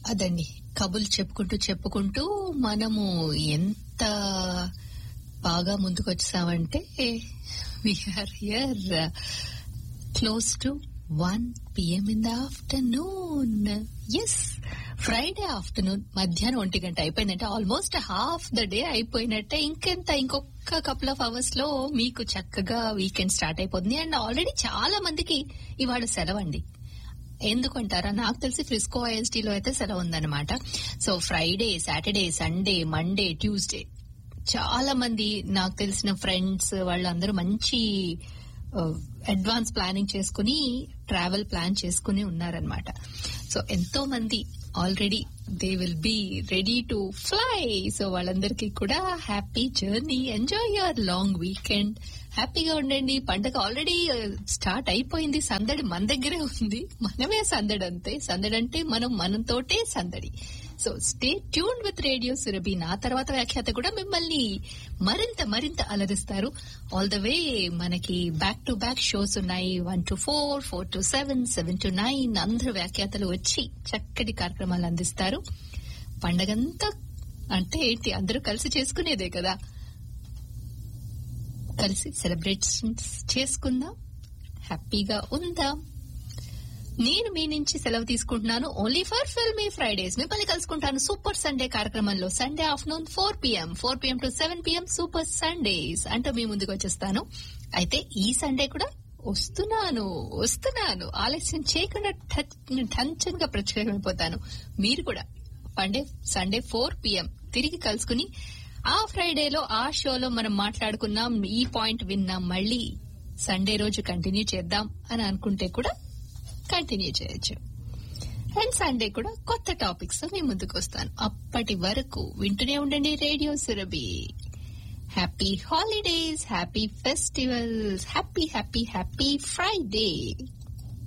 అదండి కబుర్లు చెప్పుకుంటూ చెప్పుకుంటూ మనము ఎంత బాగా ముందుకొచ్చామంటే we're here close to one PM in the afternoon as Friday afternoon మధ్యాహ్నం ఒంటి గంట అయిపోయిందంటే ఆల్మోస్ట్ హాఫ్ ద డే అయిపోయినట్టే ఇంకెంత ఇంకొక కపుల్ ఆఫ్ అవర్స్ లో మీకు చక్కగా వీకెండ్ స్టార్ట్ అయిపోతుంది అండ్ ఆల్రెడీ చాలా మందికి ఇవాళ సెలవు అండి ఎందుకంటారా నాకు తెలిసి ఫ్రిస్కో ఐఎస్టీ లో అయితే సెలవు ఉందన్నమాట so Friday Saturday Sunday Monday Tuesday చాలా మంది నాకు తెలిసిన ఫ్రెండ్స్ వాళ్ళందరూ మంచి అడ్వాన్స్ ప్లానింగ్ చేసుకుని ట్రావెల్ ప్లాన్ చేసుకుని ఉన్నారనమాట సో ఎంతో మంది already they will be ready to fly so వాళ్ళందరికీ కూడా happy journey enjoy your long weekend హ్యాపీగా ఉండండి పండగ ఆల్రెడీ స్టార్ట్ అయిపోయింది సందడి మన దగ్గరే ఉంది మనమే సందడి అంతే సందడి అంటే మనం మనంతోటే సందడి so stay tune with radio Surabhi నా తర్వాత వ్యాఖ్యాత కూడా మిమ్మల్ని మరింత మరింత అలరిస్తారు ఆల్ ద వే మనకి బ్యాక్ టు బ్యాక్ షోస్ ఉన్నాయి one to four four to seven seven to nine అందరు వ్యాఖ్యాతలు వచ్చి చక్కటి కార్యక్రమాలు అందిస్తారు పండగంతా అంటే ఏంటి అందరూ కలిసి చేసుకునేదే కదా కలిసి సెలబ్రేషన్స్ చేసుకుందాం హ్యాపీగా ఉందాం నేను మీ నుంచి సెలవు తీసుకుంటున్నాను ఓన్లీ ఫర్ ఫిల్మీ ఫ్రైడేస్ మిమ్మల్ని కలుసుకుంటాను సూపర్ సండే కార్యక్రమంలో Sunday afternoon four PM four PM to seven PM super Sundays అంటూ మీ ముందుకు వచ్చేస్తాను అయితే ఈ సండే కూడా వస్తున్నాను వస్తున్నాను ఆలస్యం చేయకుండా టెన్షన్ గా ప్రత్యేకమైపోతాను మీరు కూడా పండే సండే ఫోర్ పిఎం తిరిగి కలుసుకుని ఆ ఫ్రైడేలో ఆ షోలో మనం మాట్లాడుకున్నాం ఈ పాయింట్ విన్నాం మళ్ళీ సండే రోజు కంటిన్యూ చేద్దాం అని అనుకుంటే కూడా కంటిన్యూ చేయొచ్చు అండ్ సండే కూడా కొత్త టాపిక్స్ మీ ముందుకు వస్తాను అప్పటి వరకు వింటూనే ఉండండి radio Surabhi happy holidays happy festivals happy happy happy Friday